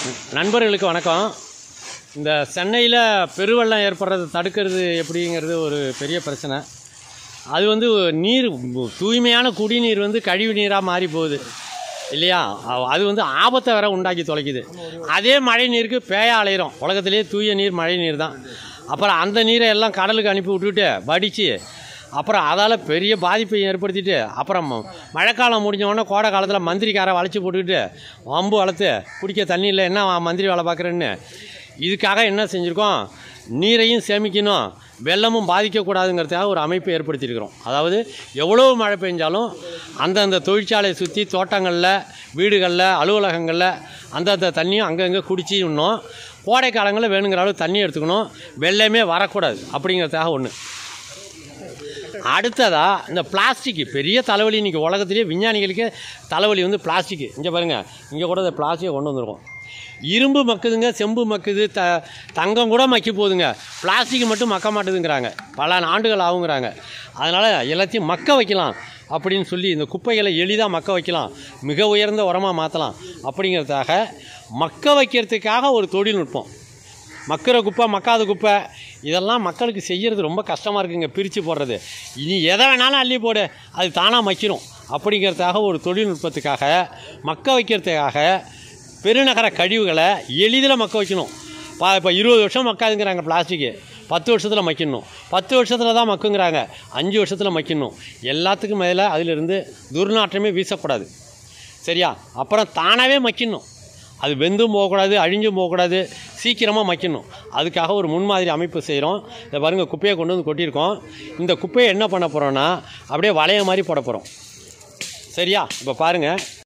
நண்பர்களுக்கு வணக்கம் இந்த சென்னையில் பெருவெள்ளம் ஏற்படுறது தடுக்கிறது எப்படிங்கிறது ஒரு பெரிய பிரச்சனை அது வந்து நீர் தூய்மையான குடிநீர் வந்து கழிவு நீராக மாறி போகுது இல்லையா அ- அது வந்து ஆபத்தை வேற உண்டாக்கி தொலைக்குது அதே மழை நீருக்கு பேய அலையிறோம் உலகத்திலேயே தூய நீர் மழை நீர் தான் அப்புறம் அந்த நீரை எல்லாம் கடலுக்கு அனுப்பி விட்டுட்டு வடித்து அப்புறம் அதால் பெரிய பாதிப்பை ஏற்படுத்திட்டு அப்புறம் ம- மழைக்காலம் முடிஞ்ச உடனே கோடை காலத்தில் மந்திரிக்காரை வளைச்சி போட்டுக்கிட்டு வம்பு வளர்த்து குடிக்க தண்ணி இல்லை என்ன மந்திரி வேலை பார்க்குறேன்னு இதுக்காக என்ன செஞ்சுருக்கோம் நீரையும் சேமிக்கணும் வெள்ளமும் பாதிக்கக்கூடாதுங்கிறதுக்காக ஒரு அமைப்பை ஏற்படுத்தியிருக்கிறோம் அதாவது எவ்வளோ மழை பெஞ்சாலும் அந்தந்த தொழிற்சாலையை சுற்றி தோட்டங்களில் வீடுகளில் அலுவலகங்களில் அந்தந்த தண்ணியும் அங்கங்கே குடிச்சு இன்னும் கோடை காலங்களில் வேணுங்கிற அளவு தண்ணி எடுத்துக்கணும் வெள்ளமே வரக்கூடாது அப்படிங்கிறதுக்காக ஒன்று அடுத்ததா இந்த பிளாஸ்டிக் பெரிய தலைவலி இன்றைக்கி உலகத்திலேயே விஞ்ஞானிகளுக்கே தலைவலி வந்து பிளாஸ்டிக் இங்கே பாருங்கள் இங்கே கூட இந்த பிளாஸ்டிக்கை கொண்டு வந்திருக்கோம் இரும்பு மக்குதுங்க செம்பு மக்குது த தங்கம் கூட மக்கி போகுதுங்க பிளாஸ்டிக் மட்டும் மக்க மாட்டுதுங்கிறாங்க பல ஆண்டுகள் ஆகுங்கிறாங்க அதனால் எல்லாத்தையும் மக்க வைக்கலாம் அப்படின்னு சொல்லி இந்த குப்பைகளை எளிதாக மக்க வைக்கலாம் மிக உயர்ந்த உரமாக மாற்றலாம் அப்படிங்கிறதுக்காக மக்க வைக்கிறதுக்காக ஒரு தொழில்நுட்பம் மக்கிற குப்பை மக்காத குப்பை இதெல்லாம் மக்களுக்கு செய்கிறது ரொம்ப கஷ்டமாக இருக்குங்க பிரித்து போடுறது இனி எதை வேணாலும் அள்ளி போடு அது தானாக மக்கிரும் அப்படிங்கிறதுக்காக ஒரு தொழில்நுட்பத்துக்காக மக்க வைக்கிறதுக்காக பெருநகர கழிவுகளை எளிதில் மக்க வைக்கணும் பா இப்போ இருபது வருஷம் மக்காதுங்கிறாங்க பிளாஸ்டிக்கு பத்து வருஷத்தில் மக்கிடணும் பத்து வருஷத்தில் தான் மக்குங்கிறாங்க அஞ்சு வருஷத்தில் மக்கிடணும் எல்லாத்துக்கும் மேலே அதிலிருந்து துர்நாற்றமே வீசக்கூடாது சரியா அப்புறம் தானாகவே மக்கிடணும் அது வெந்தும் போகக்கூடாது அழிஞ்சும் போகக்கூடாது சீக்கிரமாக மக்கிடணும் அதுக்காக ஒரு முன்மாதிரி அமைப்பு செய்கிறோம் இதை பாருங்கள் குப்பையை கொண்டு வந்து கொட்டியிருக்கோம் இந்த குப்பையை என்ன பண்ண போகிறோன்னா அப்படியே வளைய மாதிரி போட போகிறோம் சரியா இப்போ பாருங்கள்